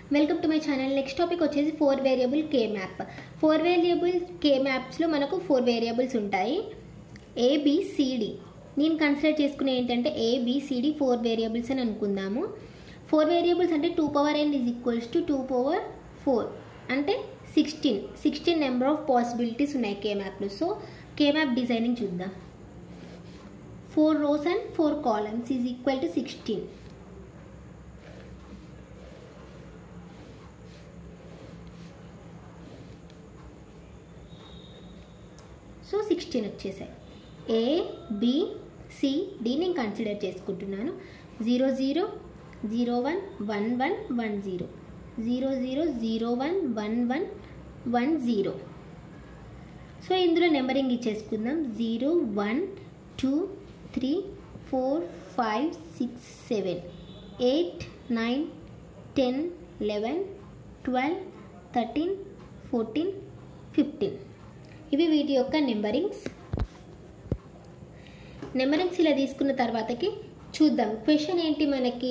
welcome to my channel next topic వచ్చేసి four variable K map four variable K మ్యాప్స్లో మనకు four variables ఉంటాయి ABCD నేను consider చేసుకునే ఏంటంటే ఏబిసిడి ఫోర్ వేరియబుల్స్ అని అనుకుందాము ఫోర్ వేరియబుల్స్ అంటే two power n is equals to two power four అంటే sixteen sixteen number of possibilities ఉన్నాయి కే మ్యాప్లో సో కే మ్యాప్ డిజైనింగ్ చూద్దాం four rows and four columns is equal to sixteen so sixteen వచ్చేసాయి A B C D నేను consider చేసుకుంటున్నాను zero zero zero one one one one zero zero zero zero one one one one zero so ఇందులో numbering ఇచ్చేసుకుందాం zero one two three four five six seven eight nine ten eleven twelve thirteen fourteen fifteen ఇవి వీటి యొక్క numberings numberings ఇలా తీసుకున్న తర్వాతకి చూద్దాం question ఏంటి మనకి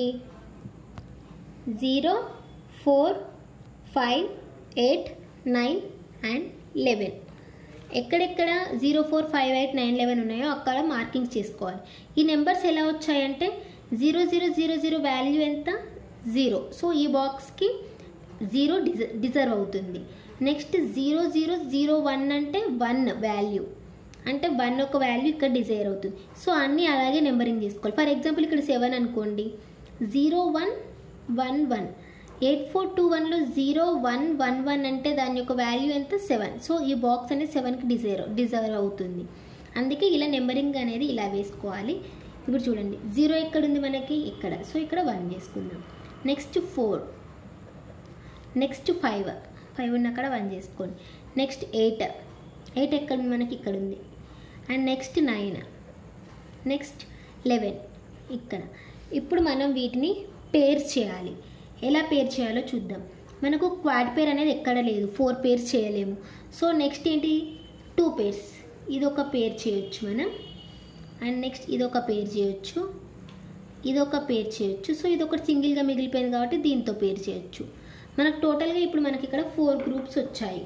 zero four five eight nine and eleven ఎక్కడెక్కడ zero four five eight nine eleven ఉన్నాయో అక్కడ మార్కింగ్స్ చేసుకోవాలి ఈ నెంబర్స్ ఎలా వచ్చాయంటే zero zero zero zero value ఎంత జీరో సో ఈ బాక్స్కి జీరో డిజ డిజర్వ్ అవుతుంది next zero zero zero one అంటే వన్ వాల్యూ అంటే వన్ ఒక వాల్యూ ఇక్కడ డిజైర్ అవుతుంది సో అన్నీ అలాగే నెంబరింగ్ చేసుకోవాలి ఫర్ ఎగ్జాంపుల్ ఇక్కడ సెవెన్ అనుకోండి zero one one one eight four two వన్లో జీరో వన్ వన్ వన్ అంటే దాని యొక్క వాల్యూ ఎంత సెవెన్ సో ఈ బాక్స్ అనేది సెవెన్కి డిజైర్ డిజర్వ్ అవుతుంది అందుకే ఇలా నెంబరింగ్ అనేది ఇలా వేసుకోవాలి ఇప్పుడు చూడండి జీరో ఎక్కడ ఉంది మనకి ఇక్కడ సో ఇక్కడ వన్ చేసుకుందాం next four next five five ఉన్న అక్కడ వన్ చేసుకోండి నెక్స్ట్ ఎయిట్ ఎయిట్ ఎక్కడ ఉంది మనకి ఇక్కడ ఉంది and next nine next eleven ఇక్కడ ఇప్పుడు మనం వీటిని పేర్ చేయాలి ఎలా పేర్ చేయాలో చూద్దాం మనకు క్వాడ్ పేర్ అనేది ఎక్కడ లేదు ఫోర్ పేర్స్ చేయలేము సో నెక్స్ట్ ఏంటి టూ పేర్స్ ఇది ఒక పేర్ చేయొచ్చు మనం అండ్ నెక్స్ట్ ఇది ఒక పేర్ చేయొచ్చు ఇది ఒక పేర్ చేయొచ్చు సో ఇది ఒకటి సింగిల్గా మిగిలిపోయింది కాబట్టి దీంతో పేర్ చేయొచ్చు మనకు టోటల్గా ఇప్పుడు మనకి ఇక్కడ ఫోర్ గ్రూప్స్ వచ్చాయి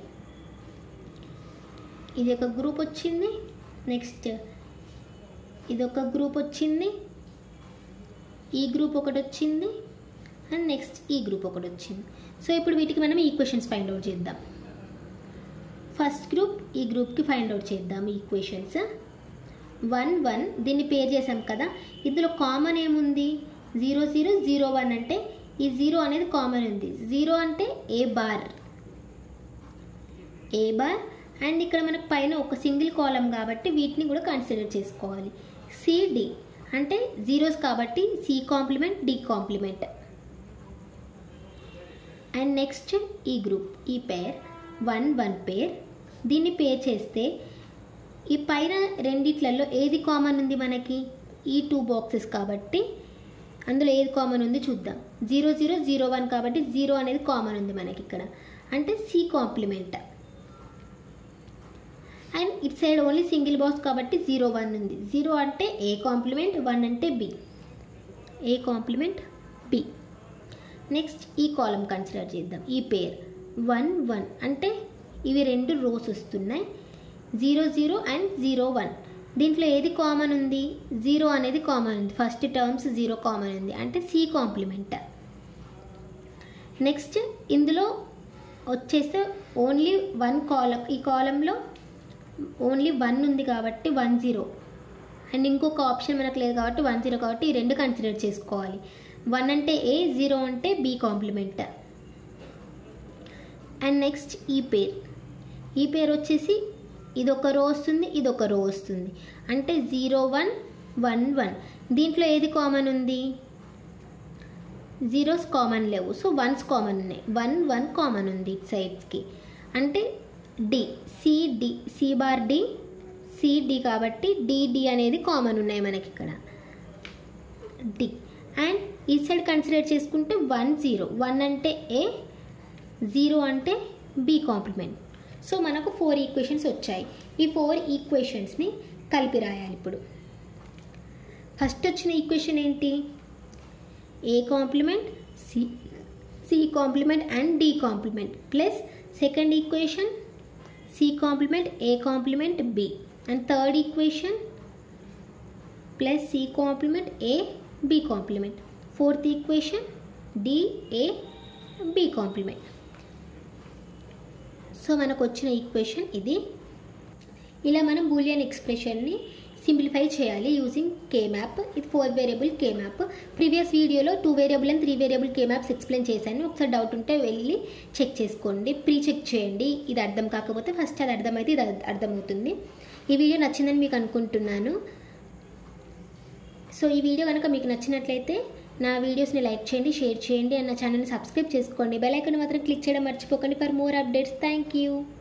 ఇది ఒక గ్రూప్ వచ్చింది నెక్స్ట్ ఇది ఒక గ్రూప్ వచ్చింది ఈ గ్రూప్ ఒకటి వచ్చింది అండ్ నెక్స్ట్ ఈ గ్రూప్ ఒకటి వచ్చింది సో ఇప్పుడు వీటికి మనం ఈక్వేషన్స్ ఫైండ్ అవుట్ చేద్దాం ఫస్ట్ గ్రూప్ ఈ గ్రూప్కి ఫైండ్ అవుట్ చేద్దాం ఈక్వేషన్స్ వన్ వన్ దీన్ని పేర్ చేసాం కదా ఇందులో కామన్ ఏముంది జీరో జీరో జీరో వన్ అంటే ఈ జీరో అనేది కామన్ ఉంది జీరో అంటే A bar A bar and ఇక్కడ మనకు పైన ఒక సింగిల్ కాలం కాబట్టి వీటిని కూడా కన్సిడర్ చేసుకోవాలి సిడి అంటే జీరోస్ కాబట్టి C complement D complement and next ఈ గ్రూప్ ఈ పేర్ వన్ వన్ పేర్ దీన్ని పేర్ చేస్తే ఈ పైన రెండిట్లలో ఏది కామన్ ఉంది మనకి ఈ టూ బాక్సెస్ కాబట్టి అందులో ఏది కామన్ ఉంది చూద్దాం జీరో జీరో జీరో వన్ కాబట్టి జీరో అనేది కామన్ ఉంది మనకి ఇక్కడ అంటే C complement and it side only single box కాబట్టి జీరో వన్ ఉంది జీరో అంటే ఏ కాంప్లిమెంట్ వన్ అంటే B A complement B next ఈ కాలం కన్సిడర్ చేద్దాం ఈ పేర్ వన్ వన్ అంటే ఇవి రెండు రోస్ వస్తున్నాయి zero zero and zero one దీంట్లో ఏది కామన్ ఉంది జీరో అనేది కామన్ ఉంది ఫస్ట్ టర్మ్స్ జీరో కామన్ ఉంది అంటే సి కాంప్లిమెంట్ నెక్స్ట్ ఇందులో వచ్చేస్తే ఓన్లీ వన్ కాలం ఈ కాలంలో ఓన్లీ వన్ ఉంది కాబట్టి వన్ జీరో అండ్ ఇంకొక ఆప్షన్ మనకు లేదు కాబట్టి వన్ జీరో కాబట్టి ఈ రెండు కన్సిడర్ చేసుకోవాలి వన్ అంటే ఏ జీరో అంటే బి కాంప్లిమెంట్ అండ్ నెక్స్ట్ ఈ పేర్ ఈ పేరు వచ్చేసి ఇది ఒక రో వస్తుంది ఇది ఒక రో వస్తుంది అంటే జీరో వన్ వన్ వన్ దీంట్లో ఏది కామన్ ఉంది జీరోస్ కామన్ లేవు సో వన్స్ కామన్ ఉన్నాయి వన్ వన్ కామన్ ఉంది ఇట్ సైడ్స్కి అంటే D CD C bar D CD కాబట్టి డిడి అనేది కామన్ ఉన్నాయి మనకి ఇక్కడ డి అండ్ ఈ సైడ్ కన్సిడర్ చేసుకుంటే వన్ జీరో వన్ అంటే ఏ జీరో అంటే బి కాంప్లిమెంట్ సో మనకు ఫోర్ ఈక్వేషన్స్ వచ్చాయి ఈ ఫోర్ ఈక్వేషన్స్ని కలిపి రాయాలి ఇప్పుడు ఫస్ట్ వచ్చిన ఈక్వేషన్ ఏంటి A complement C C complement and D complement plus second equation C complement A complement B and third equation plus C complement A B complement fourth equation D A B complement so మనకు వచ్చిన equation ఇది ఇలా మనం Boolean ఎక్స్ప్రెషన్ని simplify చేయాలి using K map ఇది four variable K map previous వీడియోలో two variable and three variable K maps explain చేశాను ఒకసారి డౌట్ ఉంటే వెళ్ళి చెక్ చేసుకోండి ప్రీ చెక్ చేయండి ఇది అర్థం కాకపోతే ఫస్ట్ అది అర్థమైతే ఇది అర్థ- అర్థమవుతుంది ఈ వీడియో నచ్చిందని మీకు అనుకుంటున్నాను సో ఈ వీడియో కనుక మీకు నచ్చినట్లయితే నా వీడియోస్ని లైక్ చేయండి షేర్ చేయండి అండ్ నా ఛానల్ని సబ్స్క్రైబ్ చేసుకోండి బెల్ ఐకాన్ మాత్రం క్లిక్ చేయడం మర్చిపోకండి for more updates thank you